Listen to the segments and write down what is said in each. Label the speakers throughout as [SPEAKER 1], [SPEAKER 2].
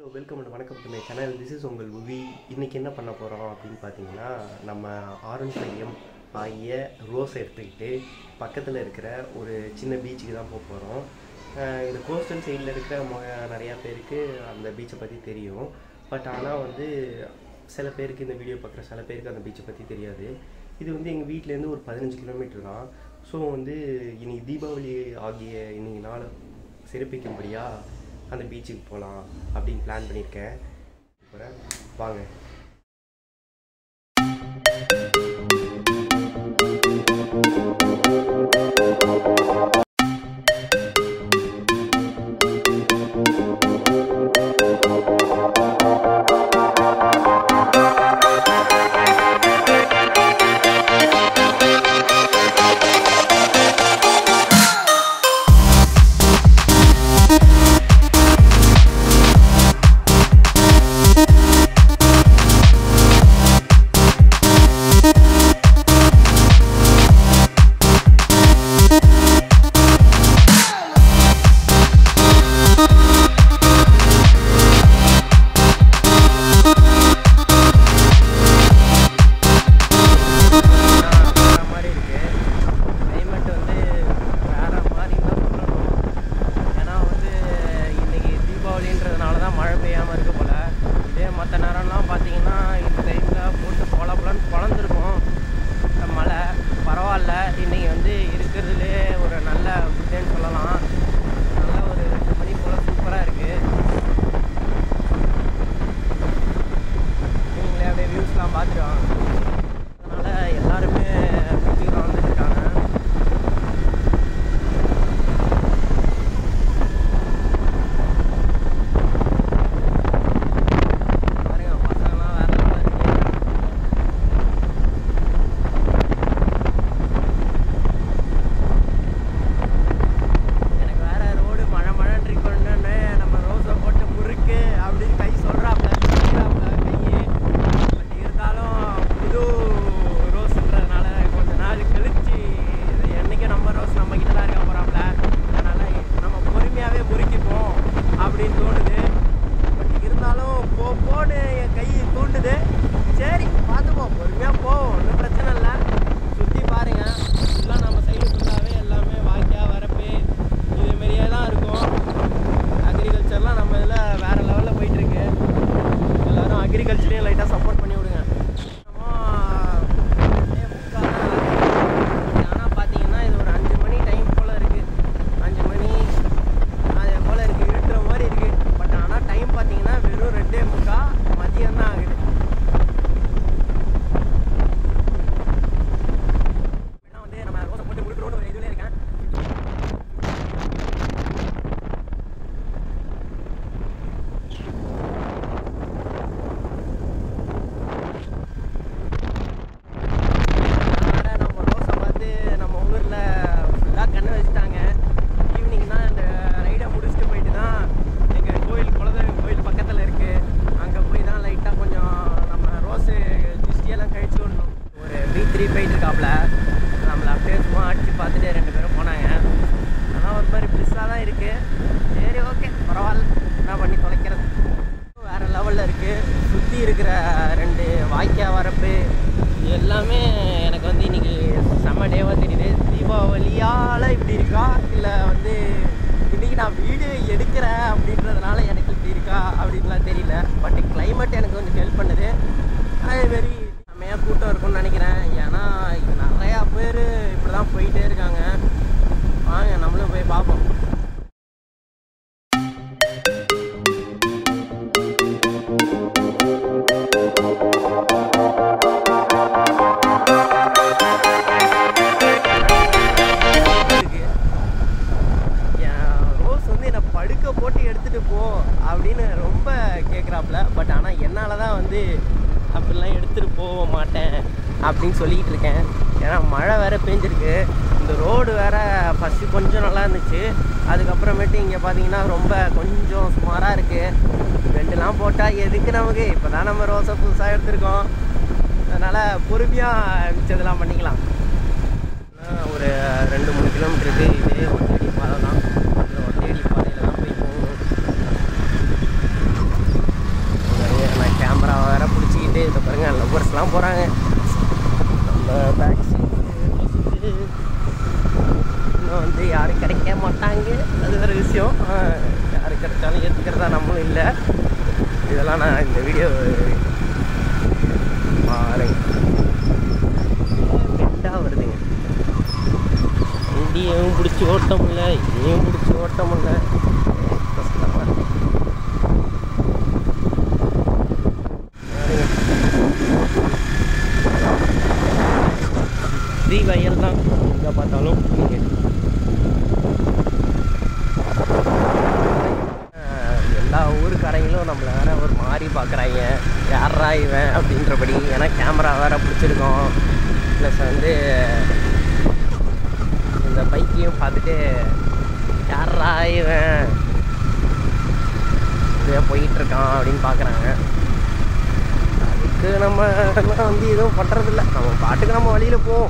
[SPEAKER 1] So welcome and வணக்கம் to my channel this is உங்கள் உவி இன்றைக்கி என்ன பண்ண போகிறோம் அப்படின்னு பார்த்தீங்கன்னா நம்ம ஆரஞ்சு பையம் ஆகிய ரோஸ் எடுத்துக்கிட்டு பக்கத்தில் இருக்கிற ஒரு சின்ன பீச்சுக்கு தான் போக போகிறோம் இந்த கோஸ்டல் சைடில் இருக்கிற மொ நிறையா பேருக்கு அந்த பீச்சை பற்றி தெரியும் பட் ஆனால் வந்து சில பேருக்கு இந்த வீடியோ பார்க்குற சில பேருக்கு அந்த பீச்சை பற்றி தெரியாது இது வந்து எங்கள் வீட்டிலேருந்து ஒரு பதினஞ்சு கிலோமீட்டர் தான் ஸோ வந்து இன்னைக்கு தீபாவளி ஆகிய இன்னைக்கு நாள் சிறப்பிக்கும்படியாக அந்த பீச்சுக்கு போகலாம் அப்படின்னு பிளான் பண்ணியிருக்கேன் போகிறேன் வாங்க
[SPEAKER 2] வேற மாதிரி இருக்கு கிளைமேட் வந்து வேற மாதிரி தான் சொல்லணும் ஏன்னா வந்து இன்னைக்கு தீபாவளின்றதுனால தான் மழை பெய்யாமல் இருக்கு போல இதே மற்ற நேரம்லாம் பார்த்தீங்கன்னா இந்த டைமில் போட்டு பொல பொலன்னு பொழந்துருக்கும் இந்த மழை பரவாயில்ல இன்னைக்கு வந்து இருக்கிறதுலே ஒரு நல்ல ஃபுட்டுன்னு சொல்லலாம் நல்ல ஒரு ரெண்டு மணி போல் சூப்பராக இருக்குது நீங்களே அப்படியே வியூஸ்லாம் பார்த்துட்டு வாங்க அதனால் எல்லாருமே பீச்சுக்கு தான் வந்துட்டு இருக்காங்க பாருங்க பசங்களாம் வேற level ல இருக்கு எனக்கு வேற ரோடு மழை மழைன்னு இருக்கணுன்னு நம்ம ரோஸை போட்டு முறுக்கு அப்படின்னு கை சொல்கிறாப்புல சொல்கிறாப்புல கையே பட் இருந்தாலும் புது ரோஸ்ன்றதுனால கொஞ்ச நாள் கழிச்சு இது என்னைக்கும் நம்ம ரோஸ் நம்ம கிட்ட தான் இருக்க போகிறாப்புல அதனால் நம்ம பொறுமையாகவே முறுக்கிப்போம் அப்படின்னு தோணுது பட் இருந்தாலும் போ போன்னு என் கை தூண்டுது சரி பார்த்துப்போம் பொறுமையாக போவோம் ஒன்றும் பிரச்சனை இல்லை சுற்றி பாருங்க ஃபுல்லாக நம்ம சைடு ஃபுல்லாகவே எல்லாமே வாய்க்கா வரப்பு இதுமாரியே தான் இருக்கும் அக்ரிகல்ச்சர்லாம் நம்ம இதில் வேறு லெவலில் போயிட்டுருக்கு எல்லாரும் அக்ரிகல்ச்சரையும் லைட்டாக சப்போர்ட் பண்ணி விடுங்க ஆனால் பார்த்தீங்கன்னா இது ஒரு அஞ்சு மணி டைம் போல் இருக்குது அஞ்சு மணி அதே போல் இருக்குது இருட்டுற மாதிரி இருக்குது பட் ஆனால் டைம் பார்த்தீங்கன்னா வெறும் ரெண்டே முக்கா மதியம் தான் ஆகுது வேணா வந்து நம்ம ரோஸை போட்டு முடிக்கிறோன்னு ஒரு இதுலேயே இருக்கேன் அதனால நம்ம ரோஸை பார்த்து நம்ம ஊரில் ஃபுல்லாக கண்ணு வச்சுட்டாங்க ஈவினிங் தான் இந்த ரைடை முடிச்சுட்டு போயிட்டு தான் எங்கள் கோயில் குலதெய்வம் கோயில் பக்கத்தில் இருக்குது அங்கே போய் தான் லைட்டாக கொஞ்சம் நம்ம ரோஸு திருஷ்டியெல்லாம் கழிச்சு விடணும் ஒரு பி த்ரீ போயிட்டு இருக்காப்புல நம்மளை அப்படியே சும்மா அடிச்சு பார்த்துட்டு ரெண்டு பேரும் போனாங்க ஆனால் ஒரு மாதிரி ப்ளிஸ்ஸாக தான் இருக்குது சரி ஓகே பரவாயில்ல என்ன பண்ணி தொலைக்கிறது வேறு லெவலில் இருக்குது சுற்றி இருக்கிற ரெண்டு வாய்க்கா வரப்பு இது எல்லாமே எனக்கு வந்து இன்னைக்கு செம்ம டேவாக தெரியுது தீபாவளியால் இப்படி இருக்கா இல்லை வந்து இன்னைக்கு நான் வீடியோ எடுக்கிறேன் அப்படின்றதுனால எனக்கு இப்படி இருக்கா அப்படின்லாம் தெரியல பட் climate எனக்கு கொஞ்சம் ஹெல்ப் பண்ணுது அதே மாரி செம்மையாக கூட்டம் இருக்கும்னு நினைக்கிறேன் ஏன்னா இது நிறையா பேர் இப்படி தான் போயிட்டே இருக்காங்க வாங்க நம்மளும் போய் பார்ப்போம் இருக்கு என் ரோஸ் வந்து என்னை படுக்க போட்டு எடுத்துகிட்டு போ அப்படின்னு ரொம்ப கேட்குறாப்புல பட் ஆனால் என்னால் தான் வந்து அப்படிலாம் எடுத்துகிட்டு போக மாட்டேன் அப்படின்னு சொல்லிக்கிட்டு இருக்கேன் ஏன்னா மழை வேற பெஞ்சிருக்கு இந்த ரோடு வேற ஃபஸ்ட்டு கொஞ்சம் நல்லா இருந்துச்சு அதுக்கப்புறமேட்டு இங்கே பார்த்தீங்கன்னா ரொம்ப கொஞ்சம் சுமாராக இருக்குது பெண்டெலாம் போட்டால் எதுக்கு நமக்கு இப்போ தான் நம்ம ரோஸை புதுசாக எடுத்திருக்கோம் அதனால் பொறுமையாக மிச்சதெல்லாம் பண்ணிக்கலாம் ஆஹ் ஒரு ரெண்டு மூணு கிலோமீட்டருக்கு இதே ஒத்தடி பாதை தான் இந்த ஒத்தடி பாதையில் தான் போய் போகணும் ஃப்ரெண்ட்ஸ்லாம் போகிறாங்க நம்ம பேக் சீட்டு இன்னும் வந்து யாரும் கிடைக்க மாட்டாங்க அது வேறு விஷயம் ஆஹ் யாரு கிடைச்சாலும் ஏற்றுக்கிறதா நம்மளும் இல்லை இதெல்லாம் நான் இந்த வீடியோ பாருங்க பெண்டாக வருதுங்க வண்டியையும் பிடிச்சி ஓட்ட முடியல இதையும் பிடிச்சி ஓட்ட முடியல கஷ்டமா இருக்கு. ஃப்ரீ வயல் தான் எங்கே பார்த்தாலும் நீங்கள் எல்லா ஊருக்காரங்களும் நம்மளை வேற ஒரு மாதிரி பார்க்குறாங்க யாரா இவன் அப்படின்றபடி ஏன்னா கேமரா வேற பிடிச்சிருக்கோம் ப்ளஸ் வந்து இந்த பைக்கையும் பார்த்துட்டு யாரா இவன் இதே போயிட்டு இருக்கான் அப்படின்னு பார்க்குறாங்க அதுக்கு நம்ம எல்லாம் வந்து எதுவும் பண்ணுறதில்ல நம்ம பாட்டுக்கு நம்ம வழியில் போவோம்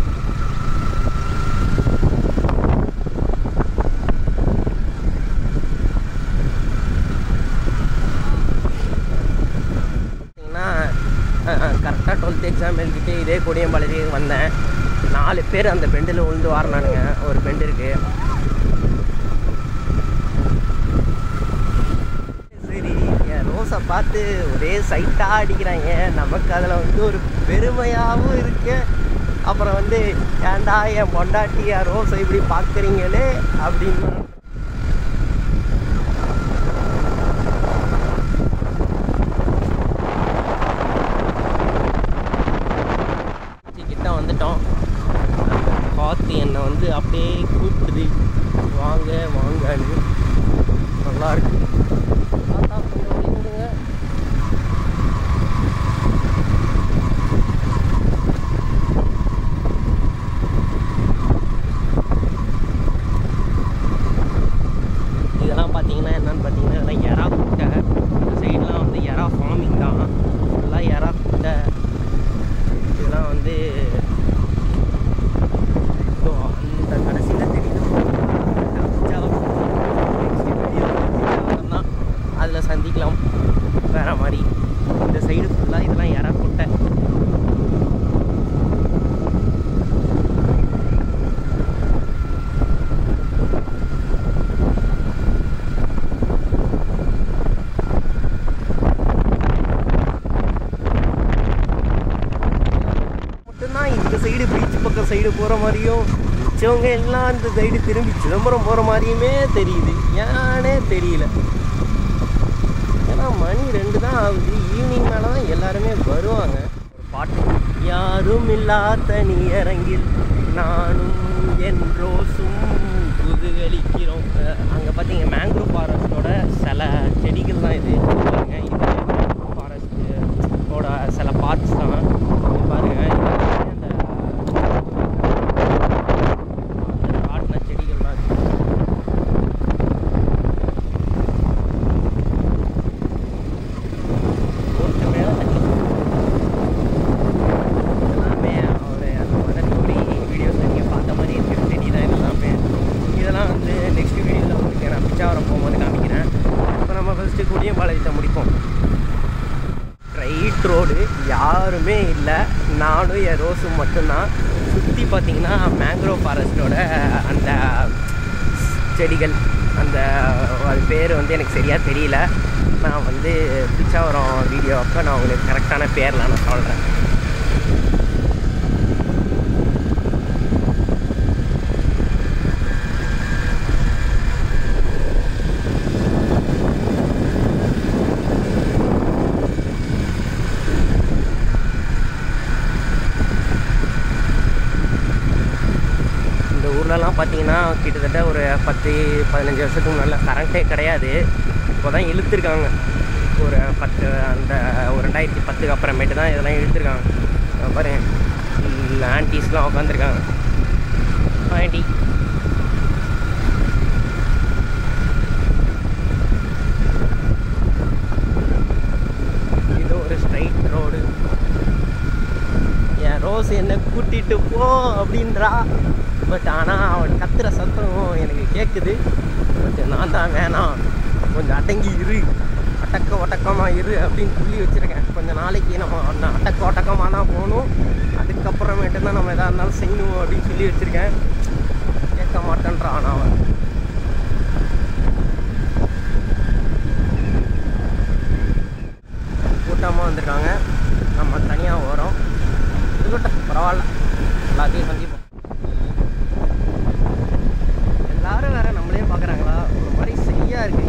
[SPEAKER 2] பார்த்தீங்கன்னா கரெக்டாக டுவெல்த் எக்ஸாம் எழுதிட்டு இதே கொடியம்பாளையத்துக்கு வந்தேன் நாலு பேர் அந்த பெண்டில் விழுந்து வாரினானுங்க ஒரு பெண்டு இருக்கு சரி என் ரோஸை பார்த்து ஒரே சைட்டாக அடிக்கிறாங்க நமக்கு அதில் வந்து ஒரு பெருமையாகவும் இருக்கு அப்புறம் வந்து ஏன்டா என் பொண்டாட்டி என் ரோஸை இப்படி பார்க்குறீங்களே அப்படின்னு கிட்ட வந்துட்டோம் காற்று என்னை வந்து அப்படியே கூப்பிடுது வாங்க வாங்கன்னு நல்லா இருக்கு தாத்தா கொஞ்சம் வழி விடுங்க இதெல்லாம் பார்த்தீங்கன்னா என்னன்னு பார்த்தீங்கன்னா இதெல்லாம் எறா குட்டை இந்த சைட்லாம் வந்து எறா ஃபார்மிங் தான் ஃபுல்லாக எறா குட்டை இதெல்லாம் வந்து இதோ அந்த கடைசியில் தெரியுது தான் அதில் சந்திக்கலாம் வேற மாதிரி இந்த சைடு ஃபுல்லாக இதெல்லாம் இற கொட்டை மட்டும்தான் இந்த சைடு பீச் பக்கம் சைடு போகிற மாதிரியும் மிச்சவங்க எல்லாம் அந்த சைடு திரும்பி சிதம்பரம் போகிற மாதிரியுமே தெரியுது ஏன்னே தெரியல ஏன்னா மணி ரெண்டு தான் ஆகுது ஈவினிங் மேலே தான் எல்லாருமே வருவாங்க ஒரு பாட்டு யாரும் இல்லா தனி அரங்கில் நானும் என் ரோஸும் புதுகளிக்கிறோம் அங்கே பார்த்தீங்க மேங்க்ரூவ் ஃபாரஸ்ட்டோட சில செடிகள் தான் இது பாருங்க இது மேங்க்ரூவ் ஃபாரஸ்ட்டோட சில பார்ட்ஸ் தான் இது பாருங்க இது வந்து அந்த அந்த காட்டின செடிகள்லாம் இருக்கு ரோட்டு மேலே தண்ணி எல்லாமே ஒரு அந்த மதன்குடி வீடியோஸ் நீங்கள் பார்த்த மாதிரி இருக்குது செடி தான் எல்லாமே இதெல்லாம் வந்து நெக்ஸ்ட் வீடியோவில் உங்களுக்கு நான் பிச்சாவரம் போகும்போது காமிக்கிறேன் இப்போ நம்ம ஃபஸ்ட்டு குடியம்பாளையத்தை முடிப்போம் ரைட் ரோடு யாருமே இல்லை நானும் என் ரோஸும் மட்டும்தான் சுற்றி பார்த்தீங்கன்னா மேங்க்ரோவ் ஃபாரஸ்ட்டோட அந்த செடிகள் அந்த அது பேர் வந்து எனக்கு சரியாக தெரியல நான் வந்து பிச்சாவரம் வீடியோ அப்போ நான் உங்களுக்கு கரெக்டான பேர்லாம் நான் சொல்கிறேன் இந்த ஊர்லலாம் பார்த்தீங்கன்னா கிட்டத்தட்ட ஒரு பத்து பதினஞ்சு வருஷத்துக்கு முன்னால கரண்ட்டே கிடையாது இப்போ தான் இழுத்துருக்காங்க ஒரு பத்து அந்த ஒரு ரெண்டாயிரத்தி பத்துக்கு அப்புறமேட்டு தான் இதெல்லாம் இழுத்துருக்காங்க அங்க பாருங்க ஆன்டிஸ்லாம் உட்காந்துருக்காங்க ஆண்டி இது ஒரு ஸ்ட்ரைட் ரோடு என் ரோஸ் என்னை கூட்டிட்டு போ அப்படின்றா பட் ஆனால் அவன் கத்துற சத்தம் எனக்கு கேட்குது பட் நான் தான் வேணாம் கொஞ்சம் அடங்கி இரு அடக்க ஒட்டக்கமாக இரு அப்படின்னு சொல்லி வச்சுருக்கேன் கொஞ்சம் நாளைக்கு நம்ம அந்த அடக்க ஒட்டக்கமாக தான் போகணும் அதுக்கப்புறமேட்டு தான் நம்ம எதாக இருந்தாலும் செய்யணும் அப்படின்னு சொல்லி வச்சுருக்கேன் கேட்க மாட்டேன்றான் அவன் கூட்டமாக வந்திருக்காங்க நம்ம தனியாக வரோம் இருக்கட்டும் பரவாயில்ல எல்லாத்தையும் சந்திப்போம் எல்லாரும் வேற நம்மளே பார்க்குறாங்களா ஒரு மாதிரி சரியா இருக்கு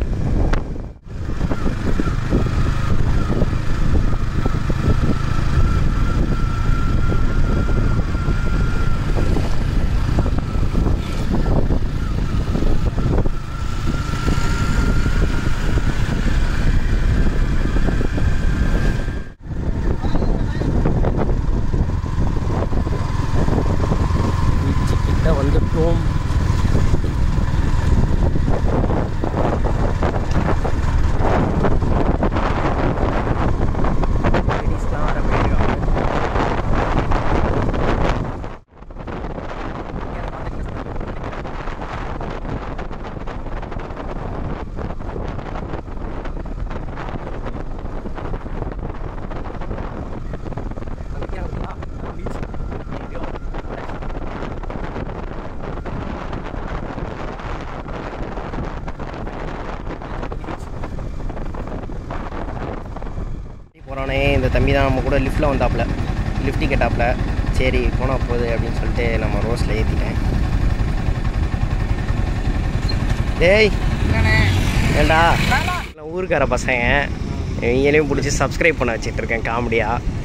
[SPEAKER 2] பீச்சு கிட்ட வந்துட்டோம் லேடிஸ்லாம் வர போயிருக்காங்க போகிறானே இந்த தம்பி தான் நம்ம கூட லிஃப்ட்டில் வந்தாப்புல லிஃப்ட் கேட்டாப்புல சரி போனால் போகுது அப்படின்னு சொல்லிட்டு நம்ம ரோஸில் ஏற்றிட்டேன் டேய் ஏண்டா எல்லாம் ஊருக்கார பசங்க இவங்களையும் பிடிச்சி சப்ஸ்கிரைப் பண்ண வச்சிட்டு இருக்கேன் காமெடியாக